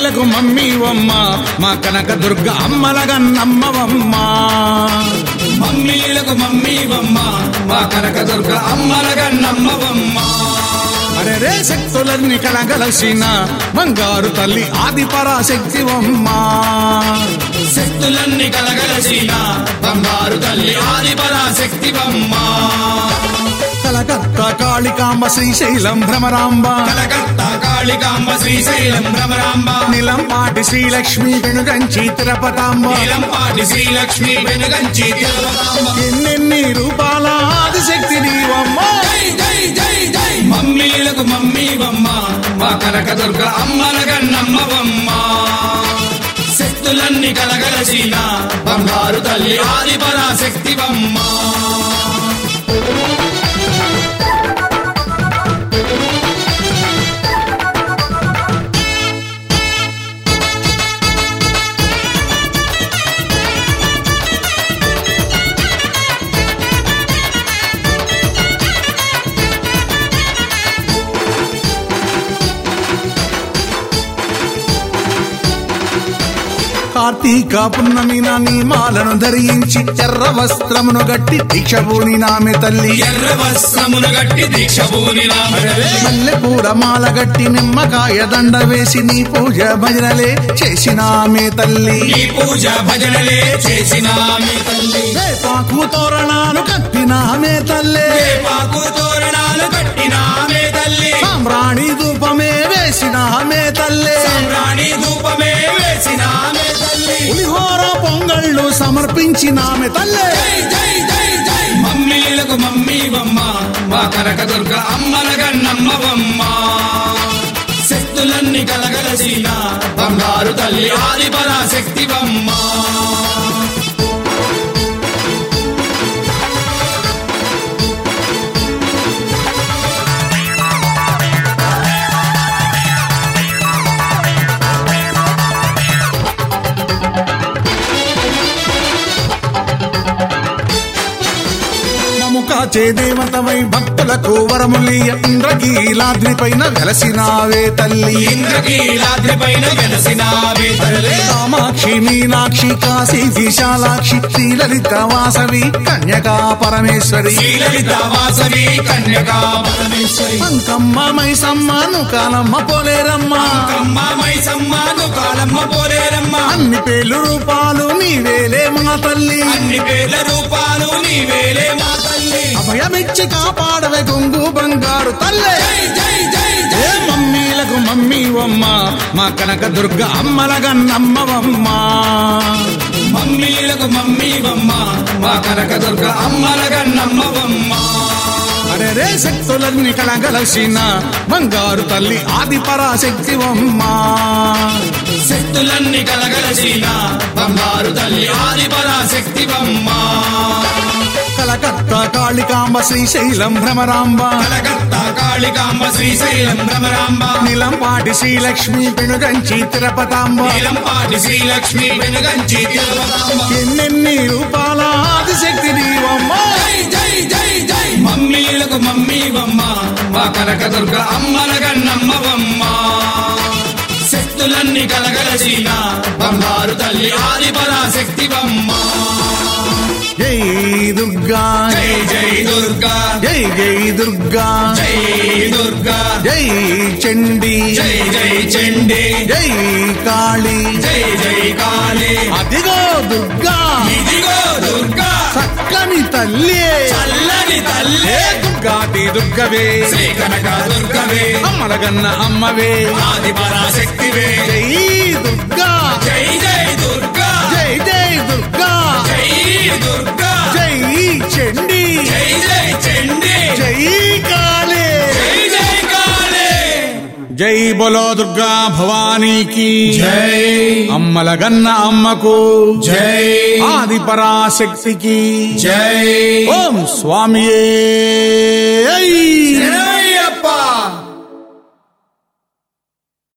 మమ్మీలకు మమ్మీవమ్మ మా కనక దుర్గ అమ్మలగన్నమ్మవమ్మ మమ్మీలకు మమ్మీవమ్మ మా కనకదుర్గ అమ్మలగన్నమ్మవమ్మ అరే రే శక్తులన్నీ కలగలసిన బంగారు తల్లి ఆది పరాశక్తివమ్మ శక్తులన్నీ కలగలసిన బంగారు తల్లి ఆది పరాశక్తివమ్మ కలకత్తా కాళికాంబ శ్రీశైలం భ్రమరాంబ కలకత్తా కాళికాంబ శ్రీశైలం భ్రమరాంబ నిలంపాటి శ్రీలక్ష్మి వెనుగంచి తిరుపతాంబ నీలంపాటి శ్రీలక్ష్మి వెనుగంచి తిరుపతాంబ ఎన్నెన్ని రూపాల ఆదిశక్తి నీవమ్మ జై జై జై జై మమ్మీలకు మమ్మీవమ్మ మా కనకదుర్గ అమ్మలగన్నమ్మవమ్మ శక్తులన్నీ కలగలసిన బంగారు తల్లి ఆది పరాశక్తివమ్మ కార్తీక పున్నమి నా నీమాలను ధరించి ఎర్ర వస్త్రమును గట్టి దీక్షభూని నామె తల్లి ఎర్ర వస్త్రమును గట్టి దీక్ష పూనినా మల్లెపూల మాల గట్టి నిమ్మకాయ దండ వేసి నీ పూజ భజనలే చేసినామే తల్లి ఈ పూజ భజనలే చేసినామే తల్లి పాకు తోరణాలు కట్టినామే తల్లే పాకు తోరణాలు కట్టినామే తల్లి సామ్రాణి ధూపమే వేసినామే తల్లే రాణి ధూపమే వేసినామే తల్లి పులిహోర పొంగళ్ళు సమర్పించినామే తల్లే జై జై జై జై మమ్మీలకు మమ్మీవమ్మ మా కనకదుర్గ అమ్మలగన్నమ్మవమ్మ శక్తులన్నీ కలగలసిన బంగారు తల్లి ఆది పరాశక్తివమ్మ మము కాచే దేవతవై భక్తులకు వరములియ ఇంద్రకీలాద్రి పైన వెలసినావే తల్లి ఇంద్రకీలాద్రి పైన వెలసినావే తల్లి కామాక్షి మీనాక్షి కాశీ విశాలాక్షి శ్రీలలిత వాసవి కన్యకా పరమేశ్వరి శ్రీలలిత వాసవి కన్యకా పరమేశ్వరి అంకమ్మ మైసమ్మ కాలమ్మ పోలేరమ్మ కమ్మ మైసమ్మ కాలమ్మ పోలేరమ్మ అన్ని పేర్లు రూపాలు నీవేలే మా తల్లి అన్ని పేర్ల రూపాలు నీవేలే మా తల్లి అభయమిచ్చి కాపాడవే గొంగు బంగారు తల్లే జై జై జై ఏ జై మమ్మీలకు మమ్మీవమ్మ మా కనక దుర్గ అమ్మలగన్నమ్మవమ్మ మమ్మీలకు మమ్మీవమ్మ మా కనకదుర్గ అమ్మలగన్నమ్మవమ్మ అరే రే శక్తులన్నీ కలగలసిన బంగారు తల్లి ఆది పరాశక్తివమ్మ శక్తులన్నీ కలగలసిన బంగారు తల్లి ఆది పరాశక్తివమ్మ కలకత్తా కాళికాంబ శ్రీశైలం భ్రమరాంబ కలకత్తా కాళికాంబ శ్రీశైలం భ్రమరాంబ నిలంపాటి శ్రీలక్ష్మి పెనుగంచి తిరుపతాంబ నీలంపాటి శ్రీలక్ష్మి వెనుగంచి తిరుపతాంబ ఎన్నెన్ని రూపాల ఆదిశక్తి నీవమ్మ జై జై జై జై మమ్మీలకు మమ్మీవమ్మ మా కనకదుర్గ అమ్మలగన్నమ్మవమ్మ శక్తులన్నీ కలగలసిన బంగారు తల్లి ఆది పరాశక్తివమ్మ జై దుర్గా జై జై దుర్గా జై జై దుర్గా జై దుర్గా జై చండి జై జై చండి జై కాళీ జై జై కాళీ అదిగో దుర్గా ఇదిగో దుర్గా చక్కని తల్లి చల్లని తల్లి ఏ దుర్గాది దుర్గవే శ్రీ కనక దుర్గవే అమ్మలగన్న అమ్మవే ఆది పరాశక్తివే జై దుర్గా జై జై దుర్గా జై జై దుర్గా జై దుర్గా జై చండి జై జై చండి జై కాళీ జై జై కాళీ జై బోలో దుర్గా భవానీకి జై అమ్మలగన్న అమ్మకు జై ఆది పరాశక్తికి జై ఓం స్వామియే